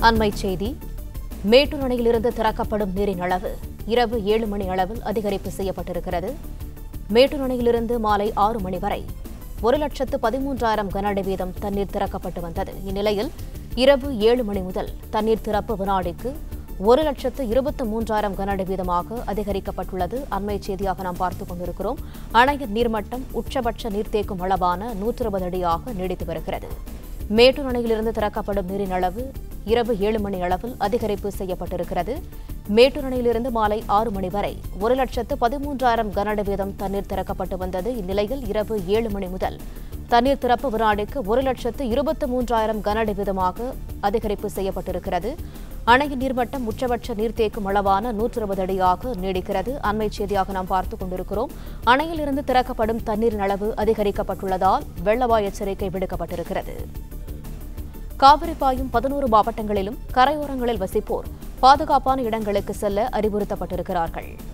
அண்மைச் செய்தி மேட்டூர் அணையிலிருந்து திறக்கப்படும் நீரின் அளவு இரவு ஏழு மணி அளவில் அதிகரிப்பு செய்யப்பட்டிருக்கிறது மேட்டூர் அணையிலிருந்து மாலை ஆறு மணி வரை ஒரு லட்சத்து பதிமூன்றாயிரம் கன அடி வீதம் தண்ணீர் திறக்கப்பட்டு வந்தது இந்நிலையில் இரவு ஏழு மணி முதல் தண்ணீர் திறப்பு வினாடிக்கு ஒரு லட்சத்து இருபத்து மூன்றாயிரம் கன அடி வீதமாக அதிகரிக்கப்பட்டுள்ளது அண்மைச் செய்தியாக நாம் பார்த்துக் கொண்டிருக்கிறோம் அணையின் நீர்மட்டம் உச்சபட்ச நீர்த்தேக்கும் அளவான நூற்று இருபது அடியாக நீடித்து வருகிறது மேட்டூர் அணையிலிருந்து திறக்கப்படும் நீரின் அளவு இரவு ஏழு மணி அளவில் அதிகரிப்பு செய்யப்பட்டிருக்கிறது மேட்டூர் அணையிலிருந்து மாலை ஆறு மணி வரை ஒரு லட்சத்து பதிமூன்றாயிரம் கன அடி வீதம் தண்ணீர் திறக்கப்பட்டு வந்தது இந்நிலையில் இரவு ஏழு மணி முதல் தண்ணீர் திறப்பு வினாடிக்கு ஒரு லட்சத்து இருபத்து மூன்றாயிரம் கன அடி வீதமாக அதிகரிப்பு செய்யப்பட்டிருக்கிறது அணையின் நீர்மட்டம் உச்சபட்ச நீர்த்தேக்கும் அளவான நூற்று இருபது அடியாக நீடிக்கிறது அண்மைச் செய்தியாக நாம் பார்த்துக் கொண்டிருக்கிறோம் அணையிலிருந்து திறக்கப்படும் தண்ணீரின் அளவு அதிகரிக்கப்பட்டுள்ளதால் வெள்ளவாய் எச்சரிக்கை விடுக்கப்பட்டிருக்கிறது காவிரி பாயும் பதினோரு மாவட்டங்களிலும் கரையோரங்களில் வசிப்போர் பாதுகாப்பான இடங்களுக்கு செல்ல அறிவுறுத்தப்பட்டிருக்கிறார்கள்